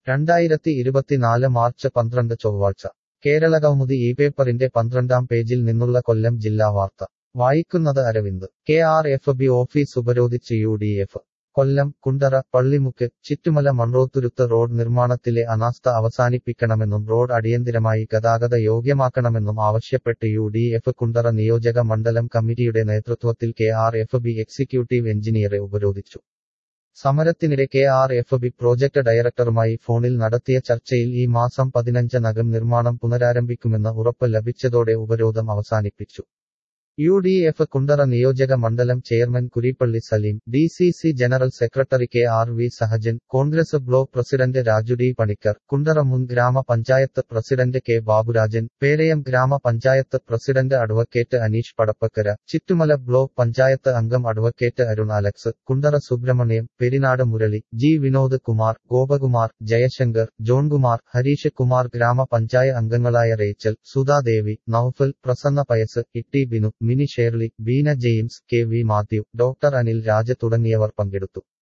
രണ്ടായിരത്തി ഇരുപത്തിനാല് മാർച്ച് പന്ത്രണ്ട് ചൊവ്വാഴ്ച കേരളകൗമുദി ഈ പേപ്പറിന്റെ പന്ത്രണ്ടാം പേജിൽ നിന്നുള്ള കൊല്ലം ജില്ലാ വാർത്ത വായിക്കുന്നത് Aravind K R F B office ഉപരോധിച്ച് U D F Kollam Kundara Pallimukku Chittumala Munroethuruthu road നിർമ്മാണത്തിലെ അനാസ്ഥ അവസാനിപ്പിക്കണമെന്നും റോഡ് അടിയന്തിരമായി ഗതാഗത യോഗ്യമാക്കണമെന്നും ആവശ്യപ്പെട്ട് യു ഡി എഫ് കുണ്ടറ നിയോജക മണ്ഡലം കമ്മിറ്റിയുടെ നേതൃത്വത്തിൽ K R F B executive എഞ്ചിനീയറെ ഉപരോധിച്ചു സമരത്തിനിടെ K R F B project ഡയറക്ടറുമായി ഫോണിൽ നടത്തിയ ചർച്ചയിൽ ഈ മാസം പതിനഞ്ചിനകം നിർമ്മാണം പുനരാരംഭിക്കുമെന്ന് ഉറപ്പ് ലഭിച്ചതോടെ ഉപരോധം അവസാനിപ്പിച്ചു യു ഡി എഫ് കുണ്ടറ നിയോജക മണ്ഡലം chairman Kurippally Saleem D C C general secretary K R V Sahajan Congress block president Raju D Panicker Kundara മുൻ ഗ്രാമപഞ്ചായത്ത് പ്രസിഡന്റ് കെ ബാബുരാജൻ പേരയം ഗ്രാമപഞ്ചായത്ത് president advocate Aneesh Padappakkara Chittumala block panchayat അംഗം advocate Arun Alex Kundara Subrahmanyam Perinad Murali G Vinod Kumar Gopakumar Jayasankar Johnkumar Harish Kumar ഗ്രാമപഞ്ചായത്ത് അംഗങ്ങളായ Rachel Sudhadevi Noufal Prasanna Pius Itty Binu Mini Shirley Beena James K V Mathew doctor Anil Raja തുടങ്ങിയവർ പങ്കെടുത്തു